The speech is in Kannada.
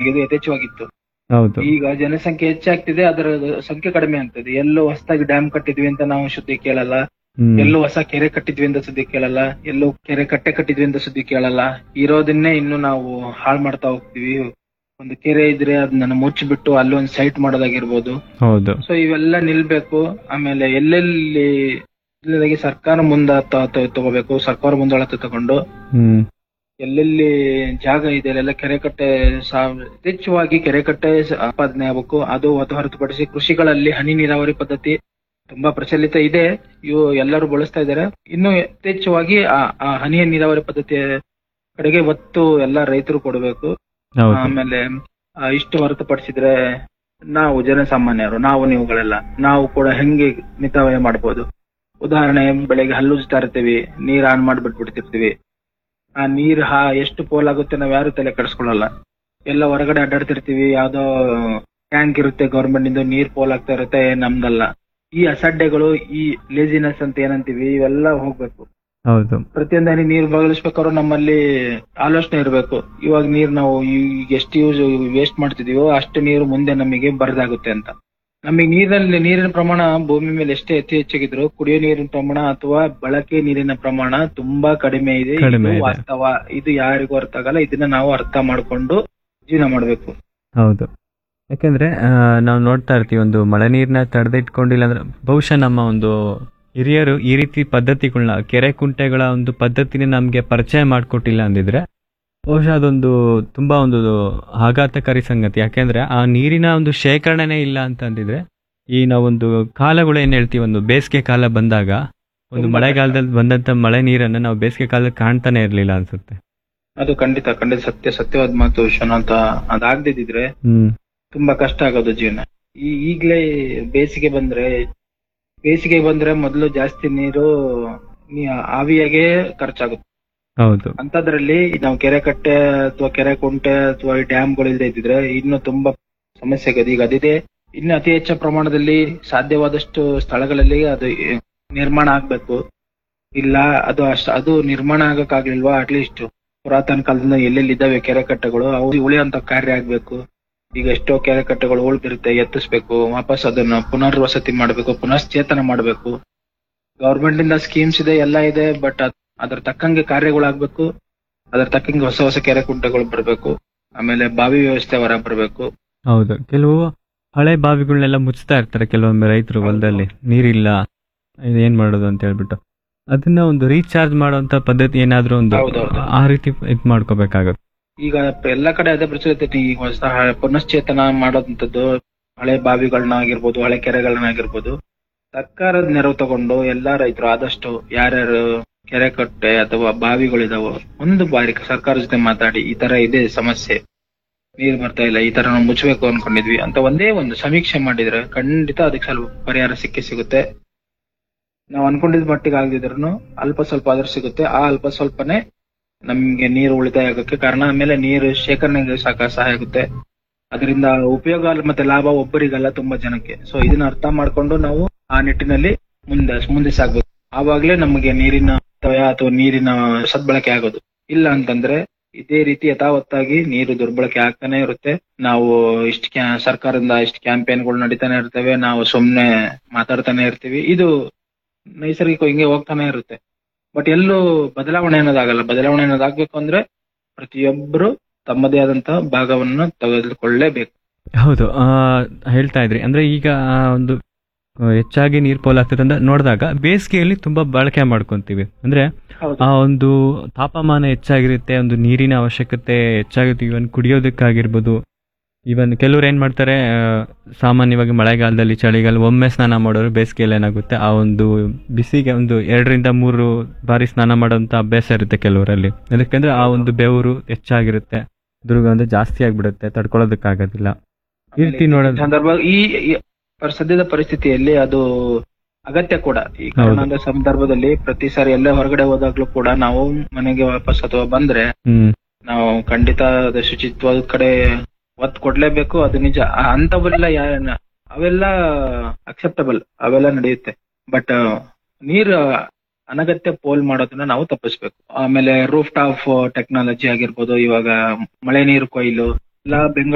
ಆಗಿದ್ದು ಯಥೇಚ್ಛವಾಗಿತ್ತು ಹೌದು ಈಗ ಜನಸಂಖ್ಯೆ ಹೆಚ್ಚಾಗ್ತಿದೆ ಅದರ ಸಂಖ್ಯೆ ಕಡಿಮೆ ಆಗ್ತದೆ ಎಲ್ಲೋ ಹೊಸದಾಗಿ ಡ್ಯಾಮ್ ಕಟ್ಟಿದ್ವಿ ಅಂತ ನಾವು ಸುದ್ದಿ ಕೇಳಲ್ಲ ಹ್ಮ್ ಎಲ್ಲೋ ಹೊಸ ಕೆರೆ ಕಟ್ಟಿದ್ವಿ ಅಂತ ಸುದ್ದಿ ಕೇಳಲ್ಲ ಎಲ್ಲೋ ಕೆರೆ ಕಟ್ಟೆ ಕಟ್ಟಿದ್ವಿ ಅಂತ ಸುದ್ದಿ ಕೇಳಲ್ಲ ಇರೋದನ್ನೇ ಇನ್ನು ನಾವು ಹಾಳು ಮಾಡ್ತಾ ಹೋಗ್ತೀವಿ ಒಂದು ಕೆರೆ ಇದ್ರೆ ಅದನ್ನ ಮುಚ್ಚಿಬಿಟ್ಟು ಅಲ್ಲೊಂದು ಸೈಟ್ ಮಾಡೋದಾಗಿರ್ಬೋದು ಹೌದು ಸೊ ಇವೆಲ್ಲ ನಿಲ್ಬೇಕು ಆಮೇಲೆ ಎಲ್ಲೆಲ್ಲಿ ಇಲ್ಲದಾಗಿ ಸರ್ಕಾರ ಮುಂದ ತ- ತ- ತಗೋಬೇಕು ಸರ್ಕಾರ ಮುಂದಾಳತೆ ತಗೊಂಡು ಹ್ಮ್ ಎಲ್ಲೆಲ್ಲಿ ಜಾಗ ಇದೆ ಅಲ್ಲೆಲ್ಲ ಕೆರೆ ಕಟ್ಟೆ ಸಾ- ಯಥೇಚ್ಛವಾಗಿ ಕೆರೆ ಕಟ್ಟೆ ಸಂಪಾದನೆ ಆಗಬೇಕು ಅದು ಹೊತ್ತು ಹೊರತುಪಡಿಸಿ ಕೃಷಿಗಳಲ್ಲಿ ಹನಿ ನೀರಾವರಿ ಪದ್ಧತಿ ತುಂಬಾ ಪ್ರಚಲಿತ ಇದೆ ಇವು ಎಲ್ಲರೂ ಬಳಸ್ತಾ ಇದ್ದಾರೆ ಇನ್ನು ಯಥೇಚ್ಛವಾಗಿ ಆ ಆ ಹನಿ ನೀರಾವರಿ ಪದ್ಧತಿಯ ಕಡೆಗೆ ಒತ್ತು ಎಲ್ಲ ರೈತರು ಕೊಡಬೇಕು ಹೌದು ಆಮೇಲೆ ಆ, ಇಷ್ಟು ಹೊರತುಪಡಿಸಿದ್ರೆ ನಾವು ಜನಸಾಮಾನ್ಯರು ನಾವು ನೀವುಗಳೆಲ್ಲ ನಾವು ಕೂಡ ಹೆಂಗೆ ಮಿತವ್ಯಯ ಮಾಡ್ಬೋದು ಉದಾಹರಣೆ ಬೆಳಗ್ಗೆ ಹಲ್ಲುಜ್ತಾ ಇರ್ತೀವಿ ನೀರ್ ಆನ್ ಮಾಡ್ಬಿಟ್ಬಿಡ್ತಿರ್ತೀವಿ ಆ ನೀರ್ ಹಾ ಎಷ್ಟು ಪೋಲ್ ಆಗುತ್ತೆ ನಾವ್ ಯಾರು ತಲೆ ಕೆಡಿಸ್ಕೊಳ್ಳಲ್ಲ ಎಲ್ಲ ಹೊರಗಡೆ ಅಡ್ಡಾಡ್ತಿರ್ತೀವಿ ಯಾವ್ದೋ ಟ್ಯಾಂಕ್ ಇರುತ್ತೆ ಗೌರ್ಮೆಂಟ್ ಇಂದ ನೀರ್ ಪೋಲ್ ಆಗ್ತಾ ಇರುತ್ತೆ ನಮ್ದಲ್ಲ ಈ ಅಸಡ್ಡೆಗಳು ಈ ಲೇಜಿನೆಸ್ ಅಂತ ಏನಂತೀವಿ ಇವೆಲ್ಲ ಹೋಗ್ಬೇಕು ಹೌದು ಪ್ರತಿಯೊಂದು ಹನಿ ನೀರು ಬದಲಿಸ್ಬೇಕಾದ್ರೂ ನಮ್ಮಲ್ಲಿ ಆಲೋಚನೆ ಇರಬೇಕು ಇವಾಗ ನೀರ್ ನಾವು ಈಗ ಎಷ್ಟು ಯೂಸ್ ವೇಸ್ಟ್ ಮಾಡ್ತಿದೀವೋ ಅಷ್ಟು ನೀರು ಮುಂದೆ ನಮಗೆ ಬರದಾಗುತ್ತೆ ಅಂತ ನಮಗೆ ನೀರಿನಲ್ಲಿ ನೀರಿನ ಪ್ರಮಾಣ ಭೂಮಿ ಮೇಲೆ ಎಷ್ಟೇ ಅತಿ ಹೆಚ್ಚಾಗಿದ್ರು ಕುಡಿಯೋ ನೀರಿನ ಪ್ರಮಾಣ ಅಥವಾ ಬಳಕೆ ನೀರಿನ ಪ್ರಮಾಣ ತುಂಬಾ ಕಡಿಮೆ ಇದೆ ಇದು ಕಡಿಮೆ ಇದೆ. ವಾಸ್ತವ ಇದು ಯಾರಿಗೂ ಅರ್ಥ ಆಗಲ್ಲ ಇದನ್ನ ನಾವು ಅರ್ಥ ಮಾಡ್ಕೊಂಡು ಜೀವನ ಮಾಡ್ಬೇಕು ಹೌದು ಯಾಕಂದ್ರೆ ಆ, ನಾವು ನೋಡ್ತಾ ಇರ್ತೀವಿ ಒಂದು ಮಳೆ ನೀರನ್ನ ತಡೆದಿಟ್ಕೊಂಡಿಲ್ಲ ಅಂದ್ರೆ ಬಹುಶಃ ನಮ್ಮ ಒಂದು ಹಿರಿಯರು ಈ ರೀತಿ ಪದ್ಧತಿಗಳನ್ನ ಕೆರೆ ಕುಂಟೆಗಳ ಒಂದು ಪದ್ಧತಿನ ನಮಗೆ ಪರಿಚಯ ಮಾಡಿಕೊಟ್ಟಿಲ್ಲ ಅಂದಿದ್ರೆ ಬಹುಶಃ ಅದೊಂದು ತುಂಬಾ ಒಂದು ಆಘಾತಕಾರಿ ಸಂಗತಿ ಯಾಕೆಂದ್ರೆ ಆ ನೀರಿನ ಒಂದು ಶೇಖರಣೆನೇ ಇಲ್ಲ ಅಂತ ಅಂದಿದ್ರೆ ಈ ನಾವೊಂದು ಕಾಲಗಳು ಏನ್ ಹೇಳ್ತೀವಿ ಒಂದು ಬೇಸಿಗೆ ಕಾಲ ಬಂದಾಗ ಒಂದು ತುಂಬಾ ಮಳೆಗಾಲದಲ್ಲಿ ಬಂದಂತ ಮಳೆ ನೀರನ್ನ ನಾವು ಬೇಸಿಗೆ ಕಾಲದಲ್ಲಿ ಕಾಣ್ತಾನೆ ಇರ್ಲಿಲ್ಲ ಅನ್ಸುತ್ತೆ ಅದು ಖಂಡಿತ ಖಂಡಿತ ಸತ್ಯ ಸತ್ಯವಾದ ಮಾತು ವಿಶ್ವನಾಥ ಅದಾಗ್ದಿದ್ರೆ ಹ್ಮ್ ತುಂಬಾ ಕಷ್ಟ ಆಗೋದು ಜೀವನ ಈ ಈಗ್ಲೇ ಬೇಸಿಗೆ ಬಂದ್ರೆ ಬೇಸಿಗೆ ಬಂದ್ರೆ ಮೊದಲು ಜಾಸ್ತಿ ನೀರು ನೀ- ಆವಿಯಾಗೆ ಖರ್ಚಾಗುತ್ತೆ ಹೌದು ಅಂತದ್ರಲ್ಲಿ ನಾವು ಕೆರೆ ಕಟ್ಟೆ ಅಥವಾ ಕೆರೆ ಕುಂಟೆ ಅಥವಾ ಡ್ಯಾಮ್ಗಳು ಇಲ್ಲದೆ ಇದ್ದಿದ್ರೆ ಇನ್ನು ತುಂಬಾ ಸಮಸ್ಯೆ ಆಗೋದು ಈಗ ಅದಿದೆ ಇನ್ನು ಅತಿ ಹೆಚ್ಚು ಪ್ರಮಾಣದಲ್ಲಿ ಸಾಧ್ಯವಾದಷ್ಟು ಸ್ಥಳಗಳಲ್ಲಿ ಅದು ನಿರ್ಮಾಣ ಆಗ್ಬೇಕು ಇಲ್ಲ ಅದು ಅಷ್ಟ ಅದು ನಿರ್ಮಾಣ ಆಗಕ್ಕಾಗ್ಲಿಲ್ವಾ ಅಟ್ಲೀಸ್ಟ್ ಪುರಾತನ ಕಾಲದಿಂದ ಎಲ್ಲೆಲ್ಲಿ ಇದ್ದಾವೆ ಕೆರೆ ಕಟ್ಟೆಗಳು ಅವು ಉಳಿಯುವಂತ ಕಾರ್ಯ ಆಗ್ಬೇಕು ಈಗ ಎಷ್ಟೋ ಕೆರೆ ಕಟ್ಟೆಗಳು ಉಳ್ದಿರುತ್ತೆ ಎತ್ತಿಸ್ಬೇಕು ವಾಪಸ್ ಅದನ್ನ ಪುನರ್ವಸತಿ ಮಾಡ್ಬೇಕು ಪುನಶ್ಚೇತನ ಮಾಡ್ಬೇಕು ಗವರ್ಮೆಂಟ್ ಇಂದ ಸ್ಕೀಮ್ಸ್ ಇದೆ ಎಲ್ಲ ಇದೆ ಬಟ್ ಅದ್ರ ತಕ್ಕಂಗೆ ಕಾರ್ಯಗಳಾಗ್ಬೇಕು ಅದ್ರ ತಕ್ಕಂಗೆ ಹೊಸ ಹೊಸ ಕೆರೆ ಕುಂಟೆಗಳು ಬರ್ಬೇಕು ಆಮೇಲೆ ಬಾವಿ ವ್ಯವಸ್ಥೆ ಹೊರ ಬರ್ಬೇಕು ಹೌದು ಕೆಲವು ಹಳೆ ಬಾವಿಗಳನ್ನೆಲ್ಲ ಮುಚ್ತಾ ಇರ್ತಾರೆ ಕೆಲವೊಮ್ಮೆ ರೈತರು ಹೊಲದಲ್ಲಿ ನೀರಿಲ್ಲ ಇದು ಏನ್ ಮಾಡೋದು ಅಂತ ಹೇಳ್ಬಿಟ್ಟು ಅದನ್ನ ಒಂದು ರೀಚಾರ್ಜ್ ಮಾಡುವಂತ ಪದ್ಧತಿ ಏನಾದ್ರೂ ಒಂದು ಹೌದೌದು. ಆ ರೀತಿ ಇದ್ ಮಾಡ್ಕೋಬೇಕಾಗುತ್ತೆ ಈಗ ಎಲ್ಲಾ ಕಡೆ ಅದೇ ಪ್ರಚಲಿತ ಐತಿ. ಈಗ ಹೊಸ ಹ- ಪುನಶ್ಚೇತನ ಮಾಡೋದಂಥದ್ದು ಹಳೆ ಬಾವಿಗಳನ್ನ ಆಗಿರ್ಬೋದು ಹಳೆ ಕೆರೆಗಳನ್ನ ಆಗಿರ್ಬೋದು ಸರ್ಕಾರದ ನೆರವು ತಗೊಂಡು ಎಲ್ಲಾ ರೈತರು ಆದಷ್ಟು ಯಾರ್ಯಾರು ಕೆರೆ ಕಟ್ಟೆ ಅಥವಾ ಬಾವಿಗಳಿದಾವೋ ಒಂದು ಬಾರಿ ಸರ್ಕಾರ ಜೊತೆ ಮಾತಾಡಿ ಈ ತರ ಇದೆ ಸಮಸ್ಯೆ ನೀರ್ ಬರ್ತಾ ಇಲ್ಲ ಈ ತರ ನಾವು ಮುಚ್ಚಬೇಕು ಅನ್ಕೊಂಡಿದ್ವಿ ಅಂತ ಒಂದೇ ಒಂದು ಸಮೀಕ್ಷೆ ಮಾಡಿದ್ರೆ ಖಂಡಿತ ಅದಕ್ಕೆ ಸ್ವಲ್ಪ ಪರಿಹಾರ ಸಿಕ್ಕೇ ಸಿಗುತ್ತೆ ನಾವು ಅನ್ಕೊಂಡಿದ್ ಮಟ್ಟಿಗೆ ಆಗದಿದ್ರು ಅಲ್ಪ ಸ್ವಲ್ಪ ಆದ್ರೂ ಸಿಗುತ್ತೆ ಆ ಅಲ್ಪ ಸ್ವಲ್ಪನೇ ನಮ್ಗೆ ನೀರು ಉಳಿತಾಯ ಆಗೋಕ್ಕೆ ಕಾರಣ ಆಮೇಲೆ ನೀರು ಶೇಖರಣೆಗೆ ಸಾಕ ಸಹಾಯ ಆಗುತ್ತೆ ಅದರಿಂದ ಉಪಯೋಗ ಅಲ್ಲ ಮತ್ತೆ ಲಾಭ ಒಬ್ಬರಿಗಲ್ಲ ತುಂಬಾ ಜನಕ್ಕೆ ಸೊ ಇದನ್ನ ಅರ್ಥ ಮಾಡ್ಕೊಂಡು ನಾವು ಆ ನಿಟ್ಟಿನಲ್ಲಿ ಮುಂದೆ ಮುಂದೆ ಸಾಗ್ಬೇಕು ಆವಾಗ್ಲೇ ನಮಗೆ ನೀರಿನ ಅಪವ್ಯಯ ಅಥವಾ ನೀರಿನ ಸದ್ಬಳಕೆ ಆಗೋದು ಇಲ್ಲ ಅಂತಂದ್ರೆ ಇದೇ ರೀತಿ ಯಥಾವತ್ತಾಗಿ ನೀರು ದುರ್ಬಳಕೆ ಆಗ್ತಾನೆ ಇರುತ್ತೆ ನಾವು ಇಷ್ಟ ಸರ್ಕಾರದಿಂದ ಇಷ್ಟ ಕ್ಯಾಂಪೇನ್ಗಳು ನಡೀತಾನೆ ಇರ್ತವೆ ನಾವು ಸುಮ್ನೆ ಮಾತಾಡ್ತಾನೆ ಇರ್ತೀವಿ ಇದು ನೈಸರ್ಗಿಕ ಹಿಂಗೆ ಹೋಗ್ತಾನೆ ಇರುತ್ತೆ ಬಟ್ ಎಲ್ಲೂ ಬದಲಾವಣೆ ಅನ್ನೋದಾಗಲ್ಲ ಬದಲಾವಣೆ ಅನ್ನೋದಾಗ್ಬೇಕು ಅಂದ್ರೆ ಪ್ರತಿಯೊಬ್ಬರು ತಮ್ಮದೇ ಆದಂತಹ ಭಾಗವನ್ನು ತೆಗೆದುಕೊಳ್ಳಲೇಬೇಕು ಹೌದು ಆ, ಹೇಳ್ತಾ ಇದ್ರಿ ಅಂದ್ರೆ ಈಗ ಆ ಒಂದು ಆ, ಹೆಚ್ಚಾಗಿ ನೀರ್ ಪೋಲ್ ಆಗ್ತದೆ ಅಂತ ನೋಡಿದಾಗ ಬೇಸಿಗೆಯಲ್ಲಿ ತುಂಬಾ ಬಳಕೆ ಮಾಡ್ಕೊಂತೀವಿ ಅಂದ್ರೆ ಹೌದು ಆ ಒಂದು ತಾಪಮಾನ ಹೆಚ್ಚಾಗಿರುತ್ತೆ ಒಂದು ನೀರಿನ ಅವಶ್ಯಕತೆ ಹೆಚ್ಚಾಗುತ್ತೆ ಇವನ್ ಕುಡಿಯೋದಕ್ಕಾಗಿರ್ಬೋದು ಇವನ್ ಕೆಲವ್ರು ಏನ್ ಮಾಡ್ತಾರೆ ಆ, ಸಾಮಾನ್ಯವಾಗಿ ಮಳೆಗಾಲದಲ್ಲಿ ಚಳಿಗಾಲ ಒಮ್ಮೆ ಸ್ನಾನ ಮಾಡೋರು ಬೇಸಿಗೆಯಲ್ಲಿ ಏನಾಗುತ್ತೆ ಆ ಒಂದು ಬಿಸಿಗೆ ಒಂದು ಎರಡರಿಂದ ಮೂರು ಬಾರಿ ಸ್ನಾನ ಮಾಡೋಂಥ ಅಭ್ಯಾಸ ಇರುತ್ತೆ ಕೆಲವರಲ್ಲಿ ಅದಕ್ಕಂದ್ರೆ ಆ ಒಂದು ಬೆವರು ಹೆಚ್ಚಾಗಿರುತ್ತೆ ದುರ್ಗಂಧ ಜಾಸ್ತಿ ಆಗ್ಬಿಡುತ್ತೆ ತಡ್ಕೊಳ್ಳೋದಕ್ಕಾಗೋದಿಲ್ಲ ಈ ರೀತಿ ನೋಡೋದು ಸಂದರ್ಭ ಈ ಈ ಪರ್- ಸದ್ಯದ ಪರಿಸ್ಥಿತಿಯಲ್ಲಿ ಅದು ಅಗತ್ಯ ಕೂಡ ಈ ಕರೋನಾದ ಸಂದರ್ಭದಲ್ಲಿ ಪ್ರತಿ ಸಾರಿ ಎಲ್ಲೇ ಹೊರಗಡೆ ಹೋದಾಗ್ಲೂ ಕೂಡ ನಾವು ಮನೆಗೆ ವಾಪಸ್ ಅಥವಾ ಬಂದ್ರೆ ಹ್ಮ್ ನಾವು ಖಂಡಿತ ಅದು ಶುಚಿತ್ವದ ಕಡೆ ಒತ್ತು ಕೊಡ್ಲೇಬೇಕು ಅದು ನಿಜ ಆ ಅಂತವೆಲ್ಲ ಯಾ- ಅವೆಲ್ಲ ಅಕ್ಸೆಪ್ಟಬಲ್ ಅವೆಲ್ಲ ನಡೆಯುತ್ತೆ ಬಟ್ ನೀರು ಅನಗತ್ಯ ಪೋಲ್ ಮಾಡೋದನ್ನ ನಾವು ತಪ್ಪಿಸ್ಬೇಕು ಆಮೇಲೆ ರೂಫ್ ಟಾಪ್ ಟೆಕ್ನಾಲಜಿ ಆಗಿರ್ಬೋದು ಇವಾಗ ಮಳೆ ನೀರು ಕೊಯ್ಲು ಎಲ್ಲ ಬೆಂಗಳೂರು